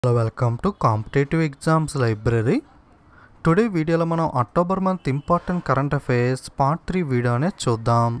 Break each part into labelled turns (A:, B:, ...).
A: hello welcome to competitive exams library today వీడియోలో మనం October month important current affairs part three video అనేది చూద్దాం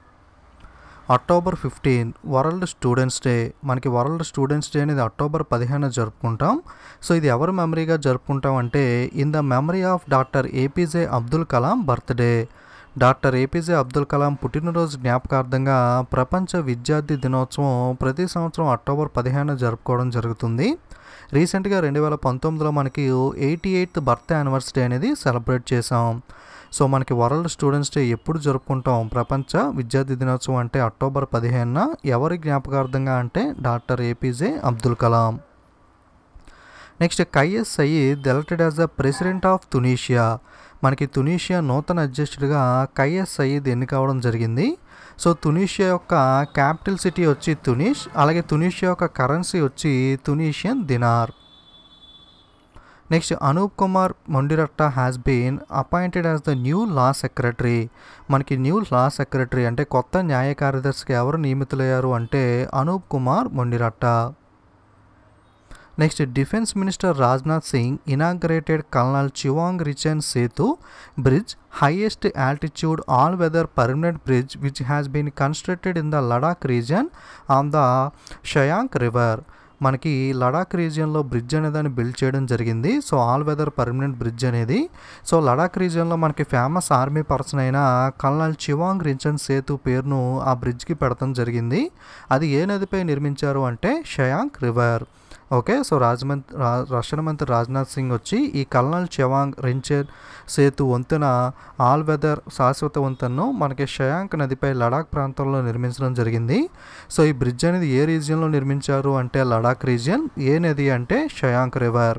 A: October fifteen world students day మనకి world students day అనేది October పదిహేను జరుపుకుంటాం సో ఇది ఎవరి మెమరీగా జరుపుకుంటాం అంటే in the memory of doctor APJ Abdul Kalam birthday doctor APJ Abdul Kalam పుట్టినరోజు జ్ఞాపకార్థంగా ప్రపంచ విద్యార్థి దినోత్సవం ప్రతి సంవత్సరం అక్టోబర్ పదిహేను జరుపుకోవడం జరుగుతుంది రీసెంట్గా రెండు వేల పంతొమ్మిదిలో మనకి ఎయిటీ ఎయిత్ బర్త్ యానివర్సరీ అనేది సెలబ్రేట్ చేసాం సో మనకి వరల్డ్ స్టూడెంట్స్ డే ఎప్పుడు జరుపుకుంటాం ప్రపంచ విద్యార్థి దినోత్సవం అంటే అక్టోబర్ పదిహేనున ఎవరి జ్ఞాపకార్థంగా అంటే doctor APJ Abdul Kalam next Kais Saied elected as the president of Tunisia మనకి తునీషియా నూతన అధ్యక్షుడిగా కైఎస్ సయీద్ ఎన్నికవడం జరిగింది సో తునీషియా యొక్క క్యాపిటల్ సిటీ వచ్చి తునీష్ అలాగే తునీషియా యొక్క కరెన్సీ వచ్చి Tunisian dinar next Anoop Kumar Mondiratta has been appointed as the new law secretary మనకి న్యూ లా సెక్రటరీ అంటే కొత్త న్యాయ కార్యదర్శిగా ఎవరు నియమితులయ్యారు అంటే Anoop Kumar Mondiratta next defence minister Rajnath Singh inaugurated colonel Chewang Rinchen Setu bridge highest altitude all weather permanent bridge which has been constructed in the Ladakh region on the Shyok river మనకి లడాక్ రీజియన్లో బ్రిడ్జ్ అనే దాన్ని బిల్డ్ చేయడం జరిగింది so all weather permanent bridge అనేది సో లడాక్ రీజియన్లో మనకి ఫేమస్ ఆర్మీ పర్సన్ అయిన కల్నల్ చివాంగ్ రించన్ సేతు పేరును ఆ బ్రిడ్జ్కి పెడతాం జరిగింది అది ఏ నదిపై నిర్మించారు అంటే షయాంక్ రివర్ ఓకే సో రాజమంత్రి రక్షణ మంత్రి రాజ్నాథ్ సింగ్ వచ్చి ఈ కల్నల్ చెవాంగ్ రెంచెర్ సేతు వంతెన ఆల్ వెదర్ శాశ్వత వంతెనను మనకి షయాంక్ నదిపై లడాక్ ప్రాంతంలో నిర్మించడం జరిగింది సో ఈ బ్రిడ్జ్ అనేది ఏ రీజియన్లో నిర్మించారు అంటే లడాక్ రీజియన్ ఏ నది అంటే Shyok river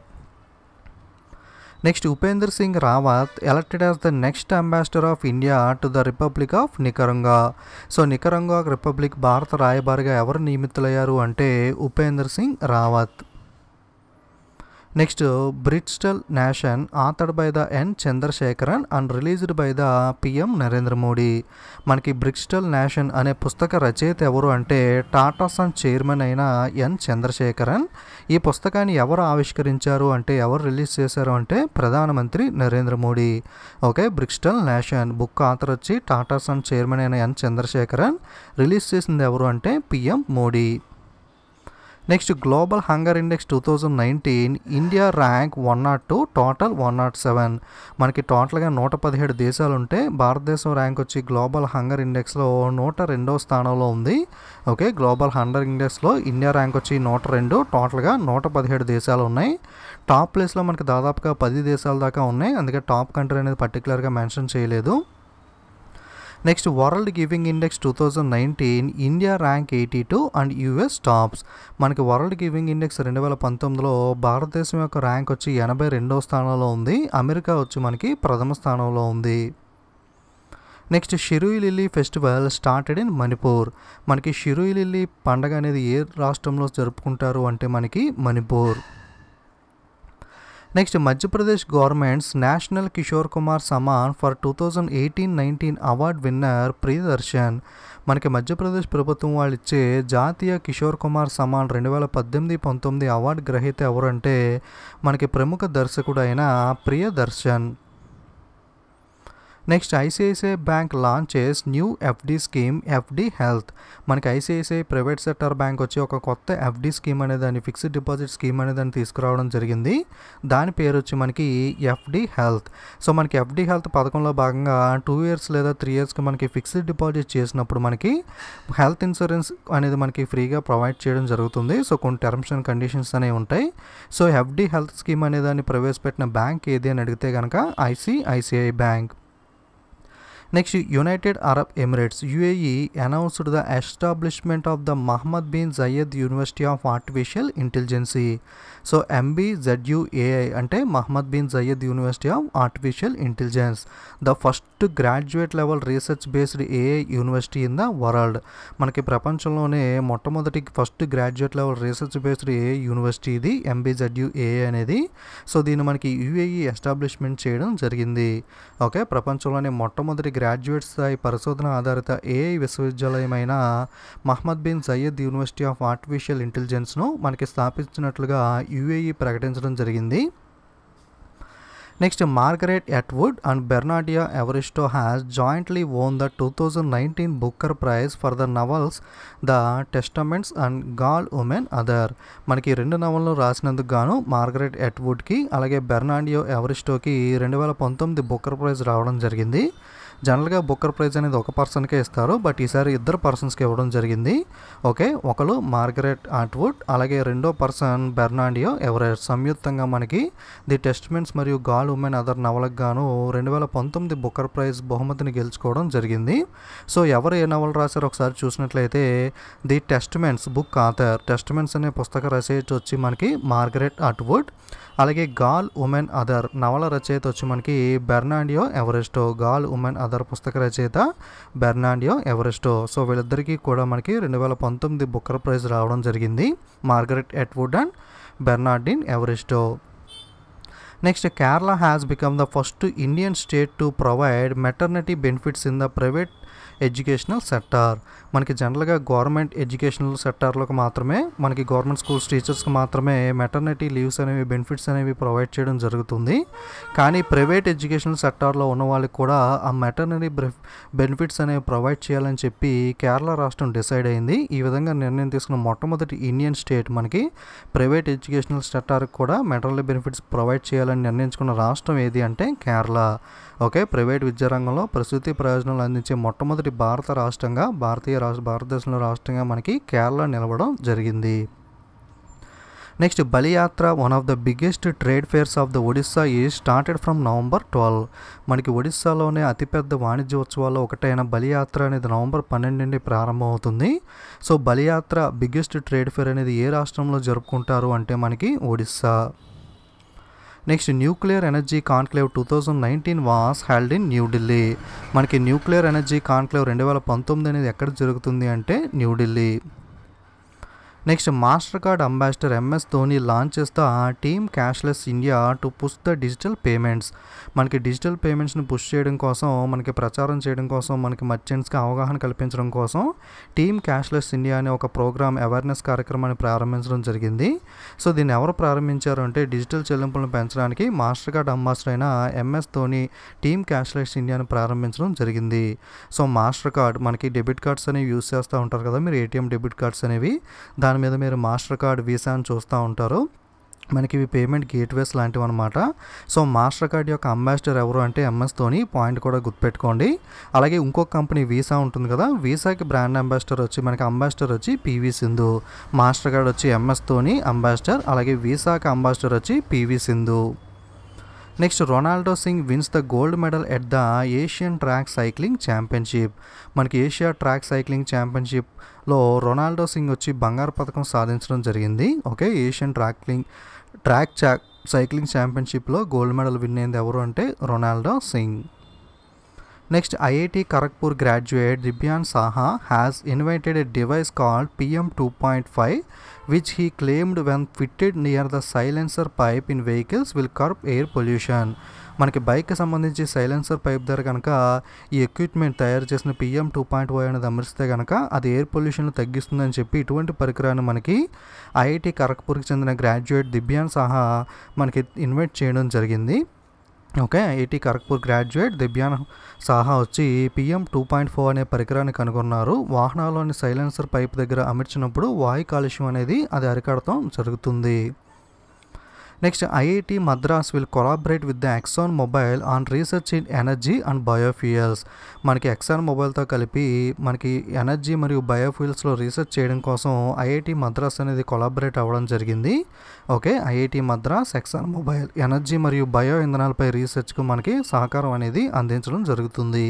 A: next Upender Singh Rawat elected as the next ambassador of India to the republic of Nicaragua so Nicaragua republic భారత రాయబారిగా ఎవరు నియమితులయ్యారు అంటే Upender Singh Rawat next Bridgital nation authored by the N Chandrasekaran and released by the PM Narendra Modi మనకి బ్రిడ్స్టల్ నేషన్ అనే పుస్తక రచయిత ఎవరు అంటే టాటా సన్ చైర్మన్ అయిన ఎన్ చంద్రశేఖరన్ ఈ పుస్తకాన్ని ఎవరు ఆవిష్కరించారు అంటే ఎవరు రిలీజ్ చేశారు అంటే ప్రధానమంత్రి Narendra Modi okay Bridgital nation book author వచ్చి టాటా సన్ చైర్మన్ అయిన ఎన్ చంద్రశేఖరన్ రిలీజ్ చేసింది ఎవరు అంటే PM Modi next global hunger index two thousand nineteen India rank one nought two total one nought seven మనకి టోటల్గా నూట పదిహేడు దేశాలు ఉంటే భారతదేశం ర్యాంక్ వచ్చి గ్లోబల్ హంగర్ ఇండెక్స్లో నూట రెండవ స్థానంలో ఉంది ఓకే గ్లోబల్ హంగర్ ఇండెక్స్లో ఇండియా ర్యాంక్ వచ్చి నూట రెండు టోటల్గా నూట పదిహేడు దేశాలు ఉన్నాయి టాప్ ప్లేస్లో మనకి దాదాపుగా పది దేశాల దాకా ఉన్నాయి అందుకే టాప్ కంట్రీ అనేది పర్టికులర్గా మెన్షన్ చేయలేదు next world giving index two thousand nineteen India rank eighty two and US tops మనకి వరల్డ్ గివింగ్ ఇండెక్స్ రెండు వేల పంతొమ్మిదిలో భారతదేశం యొక్క ర్యాంక్ వచ్చి ఎనభై రెండవ స్థానంలో ఉంది అమెరికా వచ్చి మనకి ప్రథమ స్థానంలో ఉంది next Shirui lily festival started in Manipur మనకి షిరుయి లిల్లీ పండగ అనేది ఏ రాష్ట్రంలో జరుపుకుంటారు అంటే మనకి Manipur next Madhya Pradesh governments national Kishore Kumar Samman for two thousand eighteen nineteen award winner Priyadarshan మనకి మధ్యప్రదేశ్ ప్రభుత్వం వాళ్ళు ఇచ్చే జాతీయ కిషోర్ కుమార్ సమాన్ రెండు వేల పద్దెనిమిది పంతొమ్మిది అవార్డు గ్రహీత ఎవరంటే మనకి ప్రముఖ దర్శకుడు అయిన Priyadarshan next ICICI bank launches new FD scheme FD health మనకి ఐసిఐసిఐ ప్రైవేట్ సెక్టర్ బ్యాంక్ వచ్చి ఒక కొత్త ఎఫ్డి స్కీమ్ అనే దాన్ని ఫిక్స్డ్ డిపాజిట్ స్కీమ్ అనే దాన్ని తీసుకురావడం జరిగింది దాని పేరు వచ్చి మనకి ఎఫ్డి హెల్త్ సో మనకి ఎఫ్డి హెల్త్ పథకంలో భాగంగా టూ ఇయర్స్ లేదా త్రీ ఇయర్స్కి మనకి ఫిక్స్డ్ డిపాజిట్ చేసినప్పుడు మనకి హెల్త్ ఇన్సూరెన్స్ అనేది మనకి ఫ్రీగా ప్రొవైడ్ చేయడం జరుగుతుంది సో కొన్ని టర్మ్స్ అండ్ కండిషన్స్ అనేవి ఉంటాయి సో ఎఫ్డి హెల్త్ స్కీమ్ అనే దాన్ని ప్రవేశపెట్టిన బ్యాంక్ ఏది అని అడిగితే కనుక ICICI bank next United Arab Emirates UAE announced the establishment of the Mohammed bin Zayed university of artificial intelligence so MBZUAI అంటే Mohammed bin Zayed university of artificial intelligence the first graduate level research based AI university in the world మనకి ప్రపంచంలోనే మొట్టమొదటి first graduate level research based AI university ఇది MBZUAI అనేది so దీన్ని మనకి UAE establishment చేయడం జరిగింది ఓకే ప్రపంచంలోనే మొట్టమొదటి గ్రాడ్యుయేట్ స్థాయి పరిశోధన ఆధారిత ఏఐ విశ్వవిద్యాలయమైన Mohammed bin Zayed university of artificial ఇంటెలిజెన్స్ను మనకి స్థాపించినట్లుగా యుఏఈ ప్రకటించడం జరిగింది next Margaret Atwood and Bernardine Evaristo has jointly won the two thousand nineteen Booker prize for the novels the testaments and girl woman other మనకి రెండు నవలను రాసినందుకు గాను Margaret ఎట్వుడ్కి అలాగే బెర్నాడియో ఎవరిస్టోకి రెండు వేల పంతొమ్మిది బుక్కర్ ప్రైజ్ రావడం జరిగింది జనరల్గా బుక్కర్ ప్రైజ్ అనేది ఒక పర్సన్కే ఇస్తారు బట్ ఈసారి ఇద్దరు పర్సన్స్కి ఇవ్వడం జరిగింది ఓకే ఒకరు మార్గరెట్ ఆట్వుడ్ అలాగే రెండో పర్సన్ బెర్నాండియో ఎవరెస్ట్ సంయుక్తంగా మనకి ది టెస్ట్మెంట్స్ మరియు గాల్ ఉమెన్ అదర్ నవలకు గాను రెండు వేల పంతొమ్మిది బుక్కర్ ప్రైజ్ బహుమతిని గెలుచుకోవడం జరిగింది సో ఎవరు ఏ నవలు రాశారో ఒకసారి చూసినట్లయితే the testaments book author testaments అనే పుస్తక రచయిత వచ్చి మనకి మార్గరెట్ అట్వుడ్ అలాగే గాల్ ఉమెన్ అదర్ నవల రచయిత వచ్చి మనకి Bernardine Evaristo girl woman other పుస్తక రచయిత బెర్నాండియో ఎవరెస్టో సో వీళ్ళిద్దరికీ కూడా మనకి రెండు వేల పంతొమ్మిది బుక్కర్ ప్రైజ్ రావడం జరిగింది Margaret Atwood and Bernardine Evaristo next Kerala has become the first Indian state to provide maternity benefits in the private educational sector మనకి జనరల్గా గవర్నమెంట్ ఎడ్యుకేషనల్ సెక్టార్లకు మాత్రమే మనకి గవర్నమెంట్ స్కూల్స్ టీచర్స్కి మాత్రమే మెటర్నిటీ లీవ్స్ అనేవి బెనిఫిట్స్ అనేవి ప్రొవైడ్ చేయడం జరుగుతుంది కానీ ప్రైవేట్ ఎడ్యుకేషనల్ సెక్టార్లో ఉన్న వాళ్ళకి కూడా ఆ మెటర్నిటీ బెనిఫిట్స్ అనేవి ప్రొవైడ్ చేయాలని చెప్పి కేరళ రాష్ట్రం డిసైడ్ అయింది ఈ విధంగా నిర్ణయం తీసుకున్న మొట్టమొదటి ఇండియన్ స్టేట్ మనకి ప్రైవేట్ ఎడ్యుకేషనల్ సెక్టార్కి కూడా మెటర్నిటీ బెనిఫిట్స్ ప్రొవైడ్ చేయాలని నిర్ణయించుకున్న రాష్ట్రం ఏది అంటే కేరళ ఓకే ప్రైవేట్ విద్యారంగంలో ప్రసూతి ప్రయోజనాలు అందించే మొట్టమొదటి భారత రాష్ట్రంగా భారతీయ రాష్ట్ర భారతదేశంలో రాష్ట్రంగా మనకి కేరళ నిలవడం జరిగింది next Bali Yatra one of the biggest trade fairs of the Odisha ఈ స్టార్టెడ్ ఫ్రమ్ నవంబర్ ట్వెల్వ్ మనకి ఒడిస్సాలోనే అతిపెద్ద వాణిజ్య ఉత్సవాల్లో ఒకటైన బలియాత్ర అనేది నవంబర్ పన్నెండు నుండి ప్రారంభమవుతుంది so Bali Yatra biggest trade fair అనేది ఏ రాష్ట్రంలో జరుపుకుంటారు అంటే మనకి Odisha next nuclear energy conclave two thousand nineteen was held in New Delhi మనకి న్యూక్లియర్ ఎనర్జీ కాన్క్లేవ్ రెండు వేల పంతొమ్మిది అనేది ఎక్కడ జరుగుతుంది అంటే New Delhi next Mastercard ambassador MS Dhoni launch చేస్తా team cashless India to push the digital payments మనకి డిజిటల్ పేమెంట్స్ని పుష్ చేయడం కోసం మనకి ప్రచారం చేయడం కోసం మనకి మర్చెంట్స్కి అవగాహన కల్పించడం కోసం టీమ్ క్యాష్లెస్ ఇండియా అనే ఒక ప్రోగ్రామ్ అవేర్నెస్ కార్యక్రమాన్ని ప్రారంభించడం జరిగింది సో దీన్ని ఎవరు ప్రారంభించారు అంటే డిజిటల్ చెల్లింపులను పెంచడానికి మాస్టర్ కార్డ్ అంబాసిడర్ అయిన ఎంఎస్ ధోని టీమ్ క్యాష్లెస్ ఇండియాను ప్రారంభించడం జరిగింది సో మాస్టర్ కార్డ్ మనకి డెబిట్ కార్డ్స్ అనేవి యూస్ చేస్తూ ఉంటారు కదా మీరు ఏటీఎం డెబిట్ కార్డ్స్ అనేవి దాని మీద మీరు మాస్టర్ కార్డ్ వీసా అని చూస్తూ ఉంటారు మనకి ఇవి పేమెంట్ గేట్వేస్ లాంటివి అనమాట సో మాస్టర్ కార్డ్ యొక్క అంబాసిడర్ ఎవరు అంటే ఎంఎస్ ధోని పాయింట్ కూడా గుర్తుపెట్టుకోండి అలాగే ఇంకొక కంపెనీ వీసా ఉంటుంది కదా వీసాకి బ్రాండ్ అంబాసిడర్ వచ్చి మనకి అంబాసిడర్ వచ్చి పివి సింధు మాస్టర్ కార్డ్ వచ్చి ఎంఎస్ ధోని అంబాసిడర్ అలాగే వీసాకి అంబాసిడర్ వచ్చి PV Sindhu next Ronaldo Singh wins the gold medal at the Asian track cycling championship మనకి ఏషియా ట్రాక్ సైక్లింగ్ ఛాంపియన్షిప్లో రొనాల్డో సింగ్ వచ్చి బంగారు పథకం సాధించడం జరిగింది ఓకే ఏషియన్ ట్రాక్లింగ్ ట్రాక్ చా సైక్లింగ్ ఛాంపియన్షిప్లో గోల్డ్ మెడల్ విన్ అయింది ఎవరు అంటే Ronaldo Singh next IIT Kharagpur graduate Dibyan Saha has invited a device called PM two point five which he claimed when fitted near the silencer pipe in vehicles will curb air pollution మనకి బైక్కి సంబంధించి silencer pipe ధర కనుక ఈ equipment తయారు చేసిన పిఎం టూ పాయింట్ ఫైవ్ అనేది అమరిస్తే కనుక అది ఎయిర్ పొల్యూషన్ తగ్గిస్తుందని చెప్పి ఇటువంటి పరికరాన్ని మనకి ఐఐటి ఖరగ్పూర్కి చెందిన గ్రాడ్యుయేట్ దిబ్యాన్ సాహా మనకి ఇన్వైట్ చేయడం జరిగింది okay IIT Kharagpur graduate Divyan Saha వచ్చి పిఎం టూ పాయింట్ ఫోర్ అనే పరికరాన్ని కనుగొన్నారు వాహనాల్లోని సైలెన్సర్ పైప్ దగ్గర అమర్చినప్పుడు వాయు కాలుష్యం అనేది అది అరికడటం జరుగుతుంది next IIT Madras will collaborate with the Exxon Mobil on research in energy and biofuels మనకి ఎక్సాన్ మొబైల్తో కలిపి మనకి ఎనర్జీ మరియు బయోఫ్యూయల్స్లో రీసెర్చ్ చేయడం కోసం ఐఐటి మద్రాస్ అనేది కొలాబరేట్ అవ్వడం జరిగింది okay IIT Madras Exxon Mobil energy మరియు బయో ఇంధనాలపై రీసెర్చ్కు మనకి సహకారం అనేది అందించడం జరుగుతుంది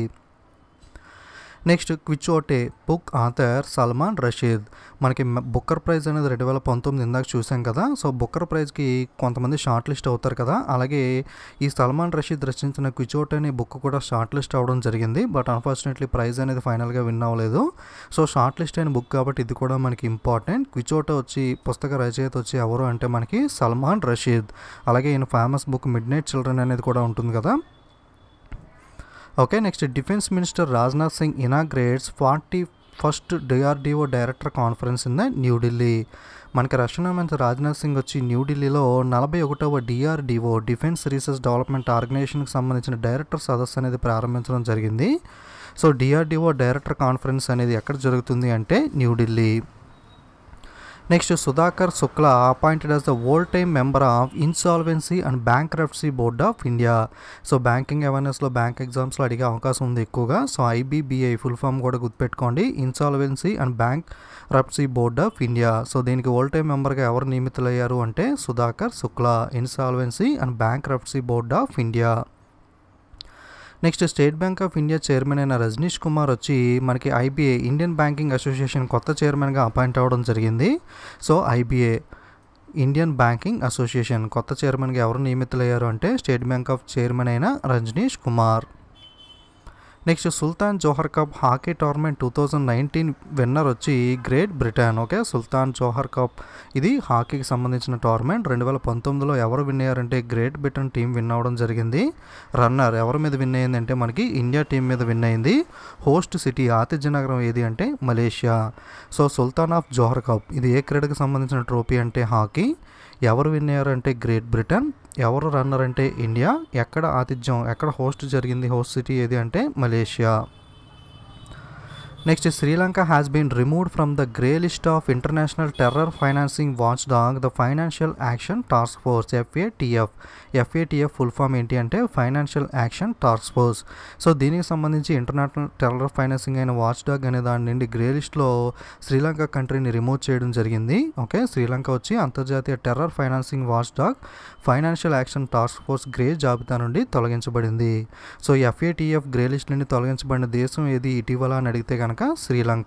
A: next Quichotte book author Salman Rushdie మనకి బుక్కర్ ప్రైజ్ అనేది రెండు వేల పంతొమ్మిది ఇందాక చూసాం కదా సో బుక్కర్ ప్రైజ్కి కొంతమంది షార్ట్ లిస్ట్ అవుతారు కదా అలాగే ఈ సల్మాన్ రషీద్ రచించిన క్విచోటే అనే బుక్ కూడా షార్ట్ లిస్ట్ అవ్వడం జరిగింది బట్ అన్ఫార్చునేట్లీ ప్రైజ్ అనేది ఫైనల్గా విన్ అవ్వలేదు సో షార్ట్ లిస్ట్ అయిన బుక్ కాబట్టి ఇది కూడా మనకి ఇంపార్టెంట్ క్విచోటో వచ్చి పుస్తక రచయిత వచ్చి ఎవరు అంటే మనకి సల్మాన్ రషీద్ అలాగే ఈయన famous book midnight children అనేది కూడా ఉంటుంది కదా okay next defence minister Rajnath Singh inaugurates forty first DRDO director conference in the New Delhi మనకి రక్షణ మంత్రి రాజ్నాథ్ సింగ్ వచ్చి న్యూఢిల్లీలో నలభై ఒకటవ డిఆర్డిఓ డిఫెన్స్ రీసెర్చ్ డెవలప్మెంట్ ఆర్గనైజేషన్కి సంబంధించిన డైరెక్టర్ సదస్సు అనేది ప్రారంభించడం జరిగింది సో డిఆర్డిఓ డైరెక్టర్ కాన్ఫరెన్స్ అనేది ఎక్కడ జరుగుతుంది అంటే New Delhi next Sudhakar Shukla appointed as the old time member of insolvency and bankruptcy board of India so banking అవేర్నెస్లో బ్యాంక్ ఎగ్జామ్స్లో అడిగే అవకాశం ఉంది ఎక్కువగా సో ఐబీబీఐ ఫుల్ ఫామ్ కూడా గుర్తుపెట్టుకోండి insolvency and bankruptcy board of India so దీనికి ఓల్డ్ టైమ్ మెంబర్గా ఎవరు నియమితులయ్యారు అంటే Sudhakar Shukla insolvency and bankruptcy board of India next State Bank of India chairman అయిన రజనీష్ కుమార్ వచ్చి మనకి ఐబీఏ ఇండియన్ బ్యాంకింగ్ అసోసియేషన్ కొత్త చైర్మన్గా అపాయింట్ అవ్వడం జరిగింది so IBA Indian banking association కొత్త చైర్మన్గా ఎవరు నియమితులయ్యారు అంటే స్టేట్ బ్యాంక్ ఆఫ్ చైర్మన్ అయిన Rajneesh Kumar next Sultan Johor cup hockey tournament two thousand nineteen winner వచ్చి Great Britain okay Sultan Johor cup ఇది హాకీకి సంబంధించిన టోర్నమెంట్ రెండు వేల పంతొమ్మిదిలో ఎవరు విన్ అయ్యారంటే గ్రేట్ బ్రిటన్ టీం విన్ అవ్వడం జరిగింది రన్నర్ ఎవరి మీద విన్ అయిందంటే మనకి ఇండియా టీం మీద విన్ అయింది హోస్ట్ సిటీ ఆతిథ్య నగరం ఏది అంటే Malaysia so Sultan of Johor cup ఇది ఏ క్రీడకు సంబంధించిన ట్రోఫీ అంటే హాకీ ఎవరు విన్ అయ్యారంటే గ్రేట్ బ్రిటన్ ఎవరు రన్నర్ అంటే ఇండియా ఎక్కడ ఆతిథ్యం ఎక్కడ హోస్ట్ జరిగింది హోస్ట్ సిటీ ఏది అంటే Malaysia next Sri Lanka has been removed from the grey list of international terror financing watchdog the financial action task force FATF FATF full form ఏంటి అంటే financial action task force so దీనికి సంబంధించి international terror financing అయిన watchdog అనే దాని నుండి grey లిస్ట్లో Sri Lanka కంట్రీని remove చేయడం జరిగింది ఓకే శ్రీలంక వచ్చి అంతర్జాతీయ terror financing watchdog financial action task force grey జాబితా నుండి తొలగించబడింది సో ఎఫ్ఏటిఎఫ్ గ్రే లిస్ట్ నుండి తొలగించబడిన దేశం ఏది ఇటీవల అని అడిగితే కనుక Sri Lanka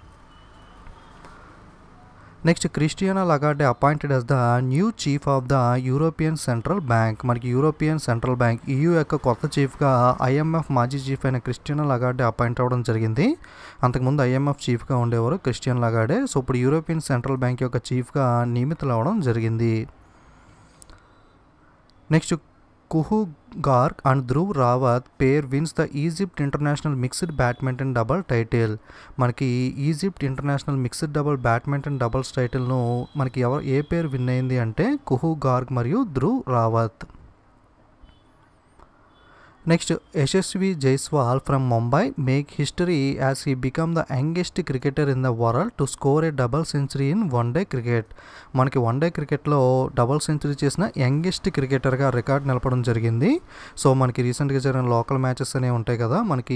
A: next Christine Lagarde appointed as the new chief of the European Central Bank మనకి యూరోపియన్ సెంట్రల్ బ్యాంక్ ఈయూ యొక్క కొత్త చీఫ్గా ఐఎంఎఫ్ మాజీ చీఫ్ అయిన క్రిస్టియానా లగార్డే అపాయింట్ అవ్వడం జరిగింది అంతకుముందు ఐఎంఎఫ్ చీఫ్గా ఉండేవారు క్రిస్టియన్ లగార్డే సో ఇప్పుడు యూరోపియన్ సెంట్రల్ బ్యాంక్ యొక్క చీఫ్గా నియమితులు అవ్వడం జరిగింది next Kuhoo Garg and Dhruv Rawat pair wins the Egypt international mixed badminton double title మనకి Egypt international mixed double badminton doubles టైటిల్ను మనకి ఎవరు ఏ పేరు విన్ అయింది అంటే కుహు గార్గ్ మరియు Dhruv Rawat next Yashasvi Jaiswal from Mumbai make history as he become the youngest cricketer in the world to score a double century in one day cricket మనకి one day క్రికెట్లో double century చేసిన యంగెస్ట్ క్రికెటర్గా రికార్డ్ నిలపడం జరిగింది సో మనకి రీసెంట్గా జరిగిన లోకల్ మ్యాచెస్ అనేవి ఉంటాయి కదా మనకి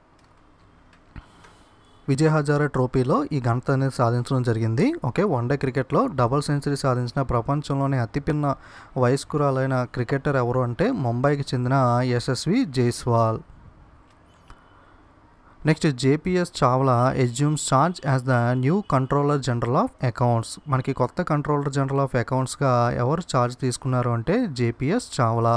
A: విజయ్ హజారే ట్రోఫీలో ఈ ఘనత అనేది సాధించడం జరిగింది ఓకే వన్డే క్రికెట్లో డబుల్ సెంచరీ సాధించిన ప్రపంచంలోనే అతిపిన్న వయస్కురాలైన క్రికెటర్ ఎవరు అంటే ముంబైకి చెందిన Yashasvi Jaiswal next JPS Chawla assumes charge as the new controller general of accounts మనకి కొత్త కంట్రోలర్ జనరల్ ఆఫ్ అకౌంట్స్గా ఎవరు ఛార్జ్ తీసుకున్నారు అంటే JPS Chawla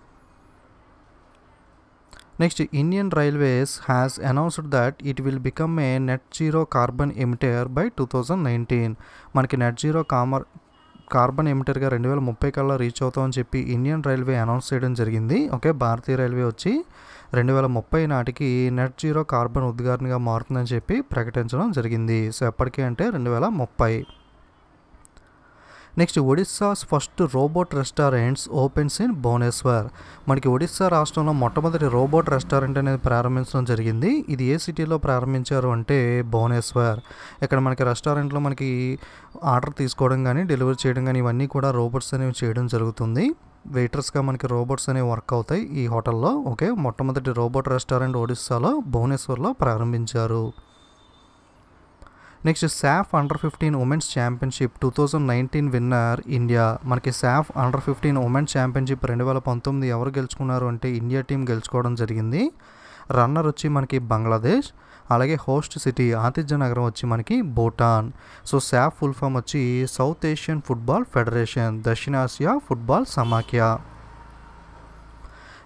A: next Indian railways has announced that it will become a net zero carbon emitter by two thousand nineteen మనకి net zero కామర్ carbon ఎమిటర్గా రెండు వేల ముప్పై కల్లా రీచ్ అవుతామని చెప్పి ఇండియన్ రైల్వే అనౌన్స్ చేయడం జరిగింది ఓకే భారతీయ రైల్వే వచ్చి రెండు వేల ముప్పై నాటికి నెట్ జీరో కార్బన్ ఉద్గారణగా మారుతుందని చెప్పి ప్రకటించడం జరిగింది సో ఎప్పటికీ అంటే రెండు వేల ముప్పై next Odisha's first robot restaurants opens in Bhubaneswar మనకి ఒడిస్సా రాష్ట్రంలో మొట్టమొదటి రోబోట్ రెస్టారెంట్ అనేది ప్రారంభించడం జరిగింది ఇది ఏ సిటీలో ప్రారంభించారు అంటే భువనేశ్వర్ ఇక్కడ మనకి రెస్టారెంట్లో మనకి ఆర్డర్ తీసుకోవడం కానీ డెలివరీ చేయడం కానీ ఇవన్నీ కూడా రోబోట్స్ అనేవి చేయడం జరుగుతుంది వెయిటర్స్గా మనకి రోబోట్స్ అనేవి వర్క్ అవుతాయి ఈ హోటల్లో ఓకే మొట్టమొదటి రోబోట్ రెస్టారెంట్ ఒడిస్సాలో భువనేశ్వర్లో ప్రారంభించారు next SAFF under fifteen women's championship two thousand nineteen winner India మనకి SAFF under fifteen women's championship రెండు వేల పంతొమ్మిది ఎవరు గెలుచుకున్నారు అంటే ఇండియా టీం గెలుచుకోవడం జరిగింది రన్నర్ వచ్చి మనకి బంగ్లాదేశ్ అలాగే హోస్ట్ సిటీ ఆతిథ్య నగరం వచ్చి మనకి Bhutan so SAFF full form వచ్చి సౌత్ ఏషియన్ ఫుట్బాల్ ఫెడరేషన్ దక్షిణాసియా ఫుట్బాల్ సమాఖ్య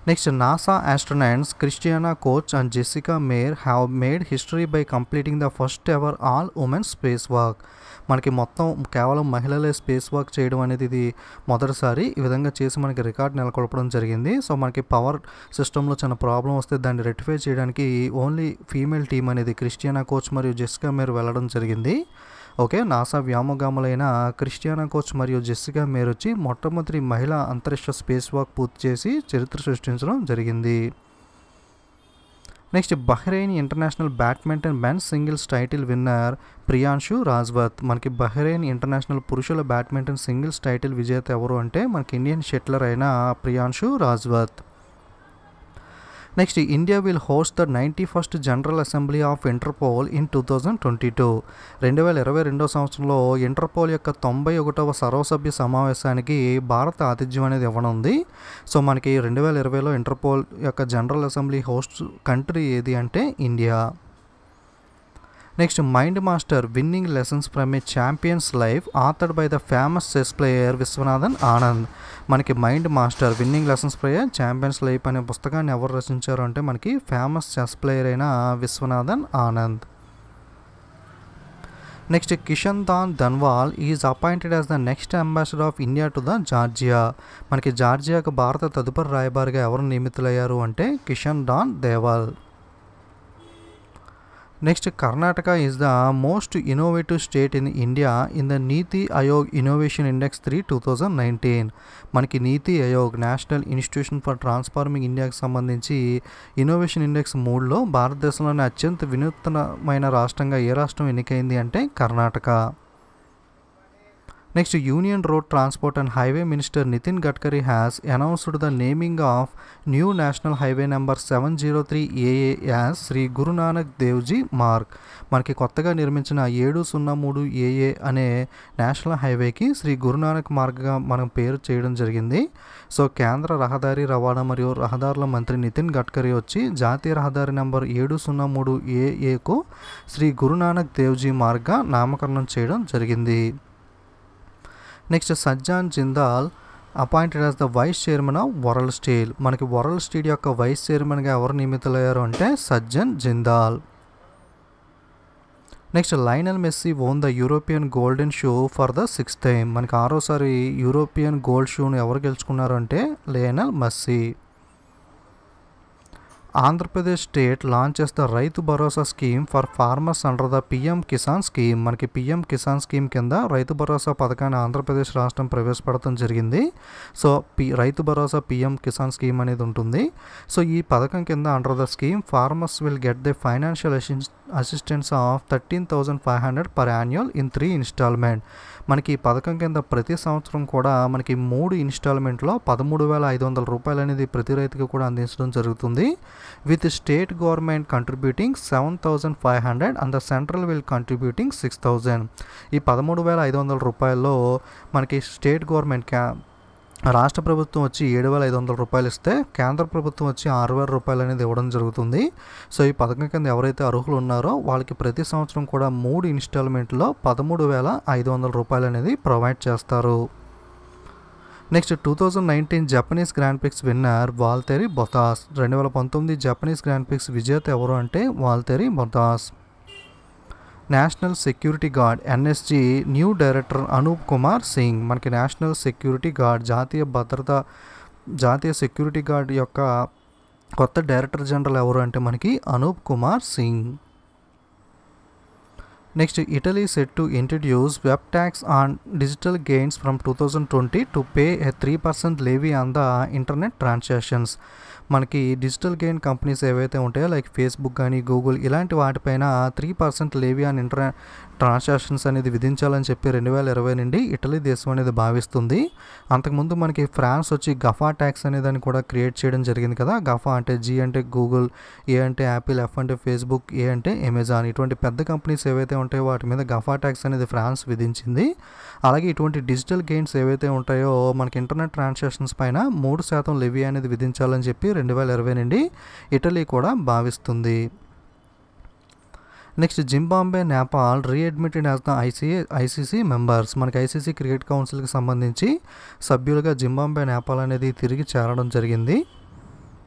A: next NASA astronauts Christina Koch and Jessica Meir have made history by completing the first ever all women spacewalk మనకి మొత్తం కేవలం మహిళలే స్పేస్ వాక్ చేయడం అనేది ఇది మొదటిసారి ఈ విధంగా చేసి మనకి రికార్డ్ నెలకొల్పడం జరిగింది సో మనకి పవర్ సిస్టంలో చిన్న ప్రాబ్లం వస్తే దాన్ని రెక్టిఫై చేయడానికి ఓన్లీ ఫీమేల్ టీం అనేది క్రిస్టియానా కోచ్ మరియు జెసికా మేర్ వెళ్ళడం జరిగింది ఓకే నాసా వ్యామోగాములైన క్రిస్టియానా కోచ్ మరియు జెస్సికా మేర్ వచ్చి మొట్టమొదటి మహిళా అంతరిక్ష స్పేస్ వాక్ పూర్తి చేసి చరిత్ర సృష్టించడం జరిగింది next Bahrain international badminton men's singles title winner Priyanshu Rajawat మనకి బహ్రెయిన్ ఇంటర్నేషనల్ పురుషుల బ్యాడ్మింటన్ సింగిల్స్ టైటిల్ విజేత ఎవరు అంటే మనకి ఇండియన్ షెట్లర్ అయిన Priyanshu Rajawat next India will host the ninety first general assembly of Interpol in two thousand twenty two రెండు వేల ఇరవై రెండో సంవత్సరంలో ఇంటర్పోల్ యొక్క తొంభై ఒకటవ సర్వసభ్య సమావేశానికి భారత ఆతిథ్యం అనేది ఇవ్వనుంది సో మనకి రెండు వేల ఇరవైలో ఇంటర్పోల్ యొక్క జనరల్ అసెంబ్లీ హోస్ట్ కంట్రీ ఏది అంటే India next mind master winning lessons from a champion's life authored by the famous chess player Viswanathan Anand మనకి mind master winning lessons player champion's life అనే పుస్తకాన్ని ఎవరు రచించారు అంటే మనకి ఫేమస్ చెస్ ప్లేయర్ అయిన Viswanathan Anand next Kishan Dan Dhanwal is appointed as the next ambassador of India to the Georgia మనకి జార్జియాకు భారత తదుపరి రాయబారిగా ఎవరు నియమితులయ్యారు అంటే Kishan Dan Dewal next Karnataka is the most innovative state in India in the NITI Aayog innovation index three two thousand nineteen మనకి NITI Aayog national institution for transforming ఇండియాకి సంబంధించి ఇన్నోవేషన్ ఇండెక్స్ మూడులో భారతదేశంలోని అత్యంత వినూత్నమైన రాష్ట్రంగా ఏ రాష్ట్రం ఎన్నికైంది అంటే Karnataka next union road transport and highway minister Nitin Gadkari has announced the naming of new national highway number seven zero three AA as Shri Guru Nanak Dev ji Marg మనకి కొత్తగా నిర్మించిన ఏడు సున్నా మూడు ఏఏ అనే నేషనల్ హైవేకి శ్రీ గురునానక్ మార్గ్గా మనం పేరు చేయడం జరిగింది సో కేంద్ర రహదారి రవాణా మరియు రహదారుల మంత్రి నితిన్ గడ్కరీ వచ్చి జాతీయ రహదారి నెంబర్ ఏడు సున్నా మూడు ఏఏకు శ్రీ గురునానక్ దేవ్జీ మార్గ్గా నామకరణం చేయడం జరిగింది next Sajjan Jindal appointed as the vice chairman of world steel మనకి వరల్డ్ స్టీల్ యొక్క వైస్ చైర్మన్గా ఎవరు నియమితులయ్యారు అంటే Sajjan Jindal next Lionel Messi won the European golden shoe for the sixth time మనకి ఆరోసారి యూరోపియన్ గోల్డ్ షూను ఎవరు గెలుచుకున్నారు అంటే Lionel Messi Andhra Pradesh state launches the Rythu Bharosa scheme for farmers under the PM Kisan scheme మనకి పిఎం కిసాన్ స్కీమ్ కింద రైతు భరోసా పథకాన్ని ఆంధ్రప్రదేశ్ రాష్ట్రం ప్రవేశపెడతం జరిగింది సో పి రైతు భరోసా పిఎం కిసాన్ స్కీమ్ అనేది ఉంటుంది సో ఈ పథకం కింద under the scheme farmers will get the financial assistance of thirteen thousand five hundred per annual in three installment మనకి ఈ పథకం కింద ప్రతి సంవత్సరం కూడా మనకి మూడు ఇన్స్టాల్మెంట్లో పదమూడు వేల ఐదు వందల రూపాయలు అనేది ప్రతి రైతుకి కూడా అందించడం జరుగుతుంది with state government contributing seven thousand five hundred and the central will contributing six thousand ఈ పదమూడు వేల ఐదు వందల రూపాయల్లో మనకి స్టేట్ గవర్నమెంట్ క్యా రాష్ట్ర ప్రభుత్వం వచ్చి ఏడు వేల ఐదు వందల రూపాయలు ఇస్తే కేంద్ర ప్రభుత్వం వచ్చి ఆరు వేల రూపాయలు అనేది ఇవ్వడం జరుగుతుంది సో ఈ పథకం కింద ఎవరైతే అర్హులు ఉన్నారో వాళ్ళకి ప్రతి సంవత్సరం కూడా మూడు ఇన్స్టాల్మెంట్లో పదమూడు వేల ఐదు వందల రూపాయలు అనేది ప్రొవైడ్ చేస్తారు next two thousand nineteen Japanese grand prix winner Valtteri Bottas రెండు వేల పంతొమ్మిది జపనీస్ గ్రాండ్ పిక్స్ విజేత ఎవరు అంటే Valtteri Bottas national security guard NSG new director Anoop Kumar Singh మనకి నేషనల్ సెక్యూరిటీ గార్డ్ జాతీయ భద్రత జాతీయ సెక్యూరిటీ గార్డ్ యొక్క కొత్త డైరెక్టర్ జనరల్ ఎవరు అంటే మనకి Anoop Kumar Singh next Italy set to introduce web tax on digital gains from two thousand twenty to pay a three percent levy on the internet transactions మనకి digital gain companies ఏవైతే ఉంటాయో like Facebook కానీ Google ఇలాంటి వాటిపైన three percent levy on inter transactions అనేది విధించాలని చెప్పి రెండు వేల ఇరవై నుండి ఇటలీ దేశం అనేది భావిస్తుంది అంతకుముందు మనకి ఫ్రాన్స్ వచ్చి గఫా ట్యాక్స్ అనే దాన్ని కూడా క్రియేట్ చేయడం జరిగింది కదా గఫా అంటే జీ అంటే గూగుల్ ఏ అంటే యాపిల్ ఎఫ్ అంటే ఫేస్బుక్ ఏ అంటే అమెజాన్ ఇటువంటి పెద్ద కంపెనీస్ ఏవైతే ఉంటాయో వాటి మీద గఫా ట్యాక్స్ అనేది ఫ్రాన్స్ విధించింది అలాగే ఇటువంటి డిజిటల్ గెయిన్స్ ఏవైతే ఉంటాయో మనకి ఇంటర్నెట్ ట్రాన్సాక్షన్స్ పైన మూడు శాతం లెవీ అనేది విధించాలని చెప్పి రెండు వేల ఇరవై నుండి ఇటలీ కూడా భావిస్తుంది next Zimbabwe Nepal readmitted as the ICA ICC members మనకి ఐసీసీ క్రికెట్ కౌన్సిల్కి సంబంధించి సభ్యులుగా జింబాంబే నేపాల్ అనేది తిరిగి చేరడం జరిగింది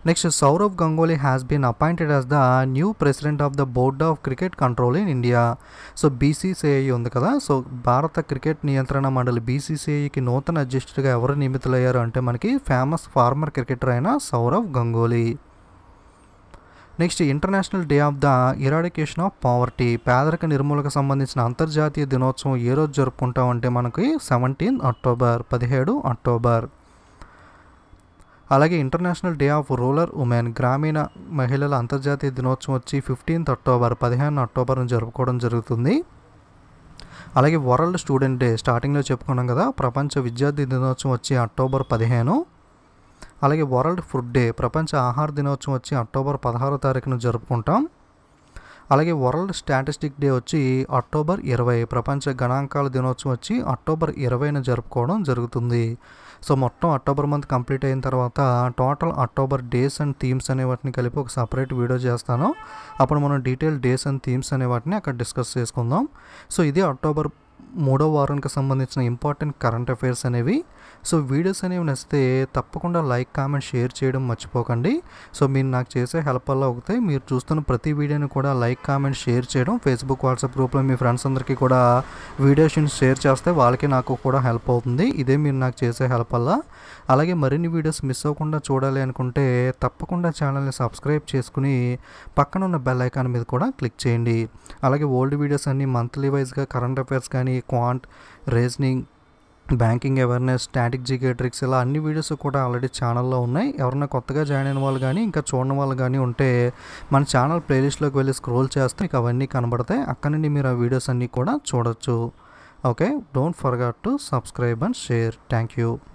A: next Sourav Ganguly has been appointed as the new president of the board of cricket control in India so BCCI ఉంది కదా సో భారత క్రికెట్ నియంత్రణ మండలి బీసీసీఐకి నూతన అధ్యక్షుడిగా ఎవరు నియమితులయ్యారు అంటే మనకి ఫేమస్ ఫార్మర్ క్రికెటర్ అయిన Sourav Ganguly next international day of the eradication of poverty పేదరిక నిర్మూలనకు సంబంధించిన అంతర్జాతీయ దినోత్సవం ఏ రోజు జరుపుకుంటామంటే మనకి సెవెంటీన్ అక్టోబర్ పదిహేడు అక్టోబర్ అలాగే international day of rural women గ్రామీణ మహిళల అంతర్జాతీయ దినోత్సవం వచ్చి ఫిఫ్టీన్త్ అక్టోబర్ పదిహేను అక్టోబర్ను జరుపుకోవడం జరుగుతుంది అలాగే వరల్డ్ స్టూడెంట్ డే స్టార్టింగ్లో చెప్పుకున్నాం కదా ప్రపంచ విద్యార్థి దినోత్సవం వచ్చి అక్టోబర్ పదిహేను అలాగే వరల్డ్ ఫుడ్ డే ప్రపంచ ఆహార దినోత్సవం వచ్చి అక్టోబర్ పదహారో తారీఖున జరుపుకుంటాం అలాగే వరల్డ్ స్టాటిస్టిక్ డే వచ్చి అక్టోబర్ ఇరవై ప్రపంచ గణాంకాల దినోత్సవం వచ్చి అక్టోబర్ ఇరవైన జరుపుకోవడం జరుగుతుంది సో మొత్తం అక్టోబర్ మంత్ కంప్లీట్ అయిన తర్వాత total October days and themes అనే వాటిని కలిపి ఒక సపరేట్ వీడియో చేస్తాను అప్పుడు మనం డీటెయిల్ డేస్ అండ్ థీమ్స్ అనే వాటిని అక్కడ డిస్కస్ చేసుకుందాం సో ఇది అక్టోబర్ మూడో వారానికి సంబంధించిన ఇంపార్టెంట్ కరెంట్ అఫైర్స్ అనేవి సో వీడియోస్ అనేవి నచ్చితే తప్పకుండా లైక్ కామెంట్ షేర్ చేయడం మర్చిపోకండి సో మీరు నాకు చేసే హెల్ప్ వల్ల అవుతాయి మీరు చూస్తున్న ప్రతి వీడియోని కూడా లైక్ కామెంట్ షేర్ చేయడం ఫేస్బుక్ వాట్సాప్ గ్రూప్లో మీ ఫ్రెండ్స్ అందరికీ కూడా వీడియోస్ని షేర్ చేస్తే వాళ్ళకి నాకు కూడా హెల్ప్ అవుతుంది ఇదే మీరు నాకు చేసే హెల్ప్ వల్ల అలాగే మరిన్ని వీడియోస్ మిస్ అవ్వకుండా చూడాలి అనుకుంటే తప్పకుండా ఛానల్ని సబ్స్క్రైబ్ చేసుకుని పక్కన ఉన్న బెల్ ఐకాన్ మీద కూడా క్లిక్ చేయండి అలాగే ఓల్డ్ వీడియోస్ అన్ని మంత్లీ వైజ్గా కరెంట్ అఫైర్స్ కానీ quant reasoning banking awareness static GK tricks ఇలా అన్ని వీడియోస్ కూడా ఆల్రెడీ ఛానల్లో ఉన్నాయి ఎవరైనా కొత్తగా జాయిన్ అయిన వాళ్ళు కానీ ఇంకా చూడని వాళ్ళు కానీ ఉంటే మన ఛానల్ ప్లేలిస్ట్లోకి వెళ్ళి స్క్రోల్ చేస్తే మీకు అవన్నీ కనబడతాయి అక్కడ నుండి మీరు ఆ వీడియోస్ అన్నీ కూడా చూడొచ్చు okay don't forget to subscribe and share thank you